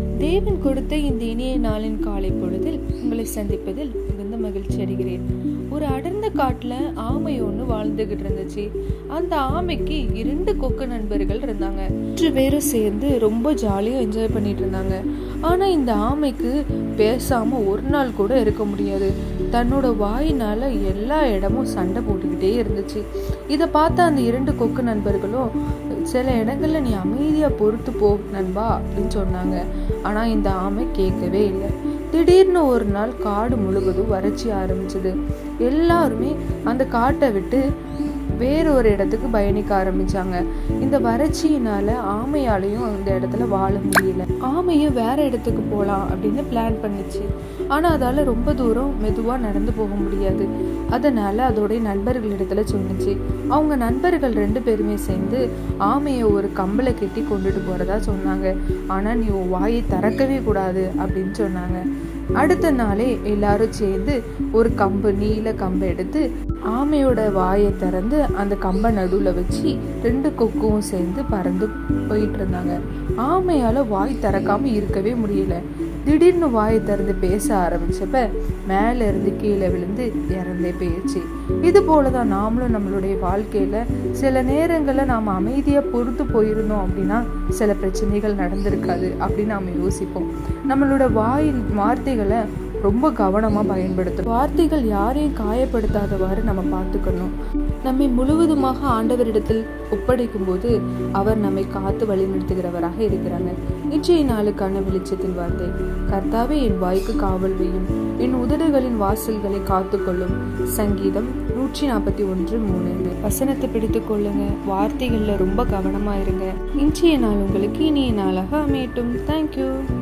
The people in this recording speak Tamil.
தேவன் கொடுத்த இந்த இனிய நாளின் காலை பொழுதில் உங்களை சந்திப்பதில் மிகுந்த மகிழ்ச்சி அடைகிறேன் ஒரு அடர்ந்த காட்டுல ஆமை ஒன்று வாழ்ந்துகிட்டு இருந்துச்சு அந்த ஆமைக்கு இரண்டு கொக்கு நண்பர்கள் இருந்தாங்க மூன்று பேரும் சேர்ந்து ரொம்ப ஜாலியா என்ஜாய் பண்ணிட்டு இருந்தாங்க ஆனா இந்த ஆமைக்கு பேசாம ஒரு நாள் கூட இருக்க முடியாது தன்னோட வாயினால எல்லா இடமும் சண்டை போட்டுக்கிட்டே இருந்துச்சு இதை பார்த்த அந்த இரண்டு கொக்கு நண்பர்களும் சில இடங்கள்ல நீ அமைதியா பொறுத்து போ நண்பா அப்படின்னு சொன்னாங்க ஆனா இந்த ஆமை கேட்கவே இல்லை திடீர்னு ஒரு நாள் காடு முழுவதும் வறட்சி ஆரம்பிச்சது எல்லாருமே அந்த காட்டை விட்டு வேற ஒரு இடத்துக்கு பயணிக்க ஆரம்பிச்சாங்க இந்த வறட்சியினால ஆமையாலையும் அந்த இடத்துல வாழ முடியல ஆமையும் வேற இடத்துக்கு போகலாம் அப்படின்னு பிளான் பண்ணுச்சு ஆனா அதால ரொம்ப தூரம் மெதுவா நடந்து போக முடியாது அதனால அதோடைய நண்பர்களிடத்துல சொன்னுச்சு அவங்க நண்பர்கள் ரெண்டு பேருமே சேர்ந்து ஆமையை ஒரு கம்பளை கட்டி கொண்டுட்டு போறதா சொன்னாங்க ஆனா நீ உன் வாயை திறக்கவே கூடாது அப்படின்னு சொன்னாங்க அடுத்த நாளே எல்லாரும் சேர்ந்து ஒரு கம்பு நீல கம்பை எடுத்து ஆமையோட வாயை திறந்து அந்த கம்பை நடுவில் வச்சு ரெண்டு கொக்கும் சேர்ந்து பறந்து போயிட்டு இருந்தாங்க ஆமையால வாய் திறக்காம இருக்கவே முடியல திடீர்னு வாயை திறந்து பேச ஆரம்பிச்சப்ப மேல இருந்து கீழே விழுந்து இறந்தே போயிடுச்சு இது போலதான் நாமளும் நம்மளுடைய வாழ்க்கையில சில நேரங்கள்ல நாம அமைதியா பொறுத்து போயிருந்தோம் அப்படின்னா சில பிரச்சனைகள் நடந்திருக்காது அப்படின்னு நாம யோசிப்போம் நம்மளோட வாயில் வார்த்தைகளை ரொம்ப கவனமா பயன்படுத்தணும் வார்த்தைகள் யாரையும் காயப்படுத்தாதவாறு நம்ம பார்த்துக்கணும் நம்மை முழுவதுமாக ஆண்டவரிடத்தில் ஒப்படைக்கும் போது அவர் நம்மை காத்து வழிநடத்துகிறவராக இருக்கிறாங்க இன்றைய நாளுக்கான வெளிச்சத்தின் வார்த்தை கர்த்தாவே என் வாய்க்கு காவல் வையும் என் உதடுகளின் வாசல்களை காத்துக்கொள்ளும் சங்கீதம் நூற்றி நாற்பத்தி ஒன்று மூணு வசனத்தை பிடித்து கொள்ளுங்க வார்த்தைகள்ல ரொம்ப கவனமா இருங்க இன்றைய நாள் உங்களுக்கு இனிய நாளாக அமையட்டும் தேங்க்யூ